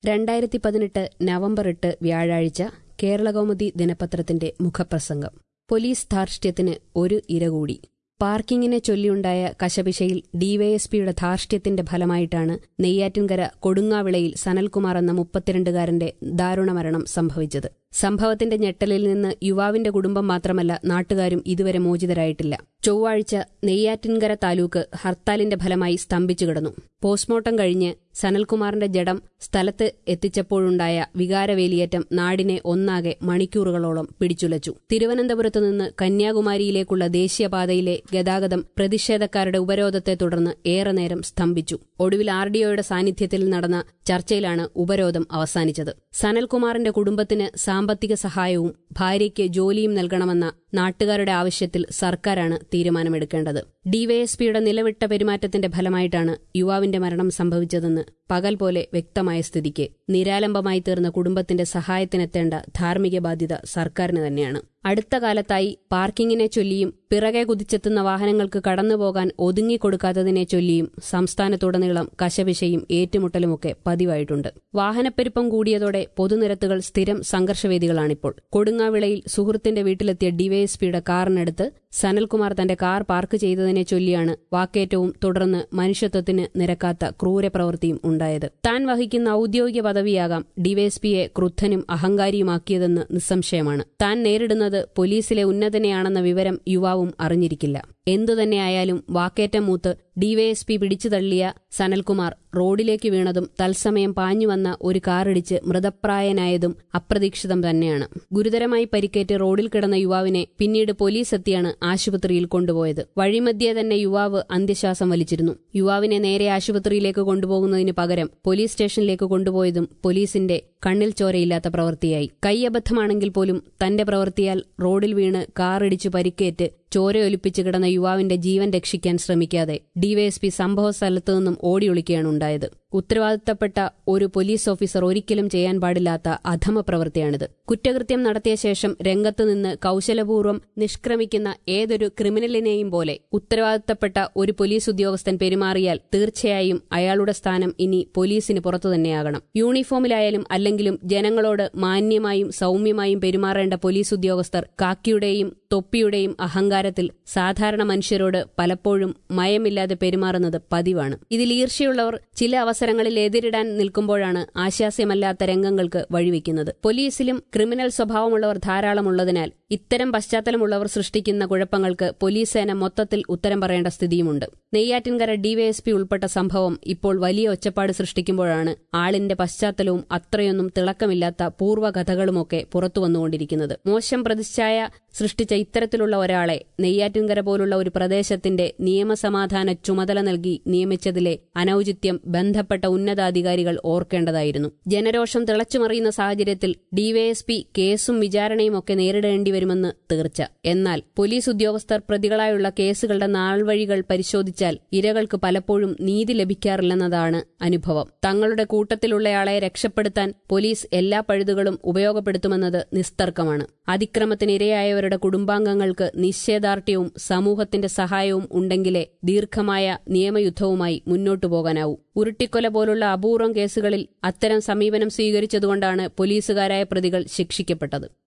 രണ്ടായിരത്തി പതിനെട്ട് നവംബർ എട്ട് വ്യാഴാഴ്ച കേരളകൗമുദി ദിനപത്രത്തിന്റെ മുഖപ്രസംഗം പോലീസ് ധാർഷ്ട്യത്തിന് ഒരു ഇര കൂടി പാർക്കിങ്ങിനെ ചൊല്ലിയുണ്ടായ കശപിശയിൽ ഡിവൈഎസ്പിയുടെ ധാർഷ്ട്യത്തിന്റെ ഫലമായിട്ടാണ് നെയ്യാറ്റിൻകര കൊടുങ്ങാവിളയിൽ സനൽകുമാർ എന്ന മുപ്പത്തിരണ്ടുകാരന്റെ ദാരുണമരണം സംഭവിച്ചത് സംഭവത്തിന്റെ ഞെട്ടലിൽ നിന്ന് യുവാവിന്റെ കുടുംബം മാത്രമല്ല നാട്ടുകാരും ഇതുവരെ മോചിതരായിട്ടില്ല ചൊവ്വാഴ്ച നെയ്യാറ്റിൻകര താലൂക്ക് ഹർത്താലിന്റെ ഫലമായി സ്തംഭിച്ചു കിടന്നു പോസ്റ്റ്മോർട്ടം കഴിഞ്ഞ് സനൽകുമാറിന്റെ ജഡം സ്ഥലത്ത് എത്തിച്ചപ്പോഴുണ്ടായ വികാരവേലിയേറ്റം നാടിനെ ഒന്നാകെ മണിക്കൂറുകളോളം പിടിച്ചുലച്ചു തിരുവനന്തപുരത്തു നിന്ന് കന്യാകുമാരിയിലേക്കുള്ള ദേശീയപാതയിലെ ഗതാഗതം പ്രതിഷേധക്കാരുടെ ഉപരോധത്തെ തുടർന്ന് ഏറെ നേരം സ്തംഭിച്ചു ഒടുവിൽ ആർ ഡിഒയുടെ സാന്നിധ്യത്തിൽ നടന്ന ചർച്ചയിലാണ് ഉപരോധം അവസാനിച്ചത് സനൽകുമാറിന്റെ കുടുംബത്തിന് സാമ്പത്തിക സഹായവും ഭാര്യയ്ക്ക് ജോലിയും നൽകണമെന്ന നാട്ടുകാരുടെ ആവശ്യത്തിൽ സർക്കാരാണ് തീരുമാനമെടുക്കേണ്ടത് ഡിവൈഎസ്പിയുടെ നിലവിട്ട പെരുമാറ്റത്തിന്റെ ഫലമായിട്ടാണ് യുവാവിന്റെ മരണം സംഭവിച്ചതെന്ന് പകൽ പോലെ വ്യക്തമായ സ്ഥിതിക്ക് നിരാലംബമായി തീർന്ന കുടുംബത്തിന്റെ സഹായത്തിനെത്തേണ്ട ധാർമ്മിക ബാധ്യത സർക്കാരിന് തന്നെയാണ് അടുത്ത കാലത്തായി പാർക്കിങ്ങിനെ ചൊല്ലിയും പിറകെ കുതിച്ചെത്തുന്ന വാഹനങ്ങൾക്ക് കടന്നുപോകാൻ ഒതുങ്ങിക്കൊടുക്കാത്തതിനെ ചൊല്ലിയും സംസ്ഥാനത്തുടനീളം കശപിശയും ഏറ്റുമുട്ടലുമൊക്കെ പതിവായിട്ടുണ്ട് വാഹനപ്പെരുപ്പം കൂടിയതോടെ പൊതുനിരത്തുകൾ സ്ഥിരം സംഘർഷവേദികളാണിപ്പോൾ കൊടുങ്ങാവിളയിൽ സുഹൃത്തിന്റെ വീട്ടിലെത്തിയ ഡിവൈഎസ്പിയുടെ കാറിനടുത്ത് സനൽകുമാർ തന്റെ കാർ പാർക്ക് ചെയ്തതിനെ ചൊല്ലിയാണ് വാക്കേറ്റവും തുടർന്ന് മനുഷ്യത്വത്തിന് നിരക്കാത്ത ക്രൂരപ്രവൃത്തിയും ഉണ്ടായത് താൻ വഹിക്കുന്ന ഔദ്യോഗിക പദവിയാകാം ഡിവൈഎസ്പിയെ ക്രുദ്ധനും അഹങ്കാരിയുമാക്കിയതെന്ന് നിസ്സംശയമാണ് താൻ നേരിടുന്നത് പോലീസിലെ ഉന്നതനെയാണെന്ന വിവരം യുവാവും അറിഞ്ഞിരിക്കില്ല എന്തുതന്നെയായാലും വാക്കേറ്റം മൂത്ത് ഡിവൈഎസ്പി പിടിച്ചു തള്ളിയ സനൽകുമാർ റോഡിലേക്ക് വീണതും തത്സമയം പാഞ്ഞുവന്ന ഒരു കാറിടിച്ച് മൃതപ്രായനായതും അപ്രതീക്ഷിതം തന്നെയാണ് ഗുരുതരമായി പരിക്കേറ്റ് റോഡിൽ കിടന്ന യുവാവിനെ പിന്നീട് പോലീസ് എത്തിയാണ് ആശുപത്രിയിൽ കൊണ്ടുപോയത് വഴിമധ്യേ തന്നെ യുവാവ് അന്ത്യശ്വാസം വലിച്ചിരുന്നു യുവാവിനെ നേരെ ആശുപത്രിയിലേക്ക് കൊണ്ടുപോകുന്നതിന് പകരം പോലീസ് സ്റ്റേഷനിലേക്ക് കൊണ്ടുപോയതും പോലീസിന്റെ കണ്ണിൽ ചോരയില്ലാത്ത പ്രവൃത്തിയായി കൈയബദ്ധമാണെങ്കിൽ പോലും തന്റെ പ്രവൃത്തിയാൽ റോഡിൽ വീണ് കാറിടിച്ചു പരിക്കേറ്റ് ചോരയൊലിപ്പിച്ച് കിടന്ന യുവാവിന്റെ ജീവൻ രക്ഷിക്കാൻ ശ്രമിക്കാതെ ഡിവൈഎസ്പി സംഭവ സ്ഥലത്തു നിന്നും ഓടിയൊളിക്കുകയാണ് ഉണ്ടായത് ഉത്തരവാദിത്തപ്പെട്ട ഒരു പോലീസ് ഓഫീസർ ഒരിക്കലും ചെയ്യാൻ പാടില്ലാത്ത അധമ പ്രവൃത്തിയാണിത് കുറ്റകൃത്യം നടത്തിയ ശേഷം രംഗത്തുനിന്ന് കൌശലപൂർവ്വം നിഷ്ക്രമിക്കുന്ന ഏതൊരു ക്രിമിനലിനെയും പോലെ ഉത്തരവാദിത്തപ്പെട്ട ഒരു പോലീസ് ഉദ്യോഗസ്ഥൻ പെരുമാറിയാൽ തീർച്ചയായും അയാളുടെ സ്ഥാനം ഇനി പോലീസിന് പുറത്തു തന്നെയാകണം യൂണിഫോമിലായാലും അല്ലെങ്കിലും ജനങ്ങളോട് മാന്യമായും സൌമ്യമായും പെരുമാറേണ്ട പോലീസ് ഉദ്യോഗസ്ഥർ കാക്കിയുടെയും തൊപ്പിയുടെയും അഹങ്കാരത്തിൽ സാധാരണ മനുഷ്യരോട് പലപ്പോഴും മയമില്ലാതെ പെരുമാറുന്നത് പതിവാണ് ഇതിൽ ഈർഷ്യയുള്ളവർ ചില അവസരങ്ങളിൽ എതിരിടാൻ നിൽക്കുമ്പോഴാണ് ആശാസ്യമല്ലാത്ത രംഗങ്ങൾക്ക് വഴിവെക്കുന്നത് പോലീസിലും ക്രിമിനൽ സ്വഭാവമുള്ളവർ ധാരാളമുള്ളതിനാൽ ഇത്തരം പശ്ചാത്തലമുള്ളവർ സൃഷ്ടിക്കുന്ന കുഴപ്പങ്ങൾക്ക് പോലീസ് സേന മൊത്തത്തിൽ ഉത്തരം പറയേണ്ട സ്ഥിതിയുമുണ്ട് നെയ്യാറ്റിൻകര ഡിവൈഎസ്പി ഉൾപ്പെട്ട സംഭവം ഇപ്പോൾ വലിയ ഒച്ചപ്പാട് സൃഷ്ടിക്കുമ്പോഴാണ് ആളിന്റെ പശ്ചാത്തലവും അത്രയൊന്നും തിളക്കമില്ലാത്ത പൂർവ്വകഥകളുമൊക്കെ പുറത്തുവന്നുകൊണ്ടിരിക്കുന്നത് മോശം പ്രതിച്ഛായ സൃഷ്ടിച്ച ഇത്തരത്തിലുള്ള ഒരാളെ നെയ്യാറ്റിൻകര പോലുള്ള ഒരു പ്രദേശത്തിന്റെ നിയമസമാധാന ചുമതല നൽകി നിയമിച്ചതിലെ അനൌചിത്യം ബന്ധപ്പെട്ട ഉന്നതാധികാരികൾ ഓർക്കേണ്ടതായിരുന്നു ജനരോഷം തിളച്ചുമറിയുന്ന സാഹചര്യത്തിൽ ഡിവൈഎസ്പി കേസും വിചാരണയും ഒക്കെ നേരിടേണ്ടി വരുമെന്ന് തീർച്ച എന്നാൽ പോലീസ് ഉദ്യോഗസ്ഥർ പ്രതികളായുള്ള കേസുകളുടെ നാൾവഴികൾ പരിശോധിച്ചാൽ ഇരകൾക്ക് പലപ്പോഴും നീതി ലഭിക്കാറില്ലെന്നതാണ് അനുഭവം തങ്ങളുടെ കൂട്ടത്തിലുള്ളയാളെ രക്ഷപ്പെടുത്താൻ പോലീസ് എല്ലാ പഴുതുകളും ഉപയോഗപ്പെടുത്തുമെന്നത് നിസ്തർക്കമാണ് അതിക്രമത്തിനിരയായവരുടെ കുടുംബാംഗങ്ങൾക്ക് നിശ്ചയദാർഢ്യവും സമൂഹത്തിന്റെ സഹായവും ഉണ്ടെങ്കിലേ ദീർഘമായ നിയമയുദ്ധവുമായി മുന്നോട്ടു പോകാനാവൂ ഉരുട്ടിക്കൊല പോലുള്ള അപൂർവം കേസുകളിൽ അത്തരം സമീപനം സ്വീകരിച്ചതുകൊണ്ടാണ് പോലീസുകാരായ പ്രതികൾ ശിക്ഷിക്കപ്പെട്ടത്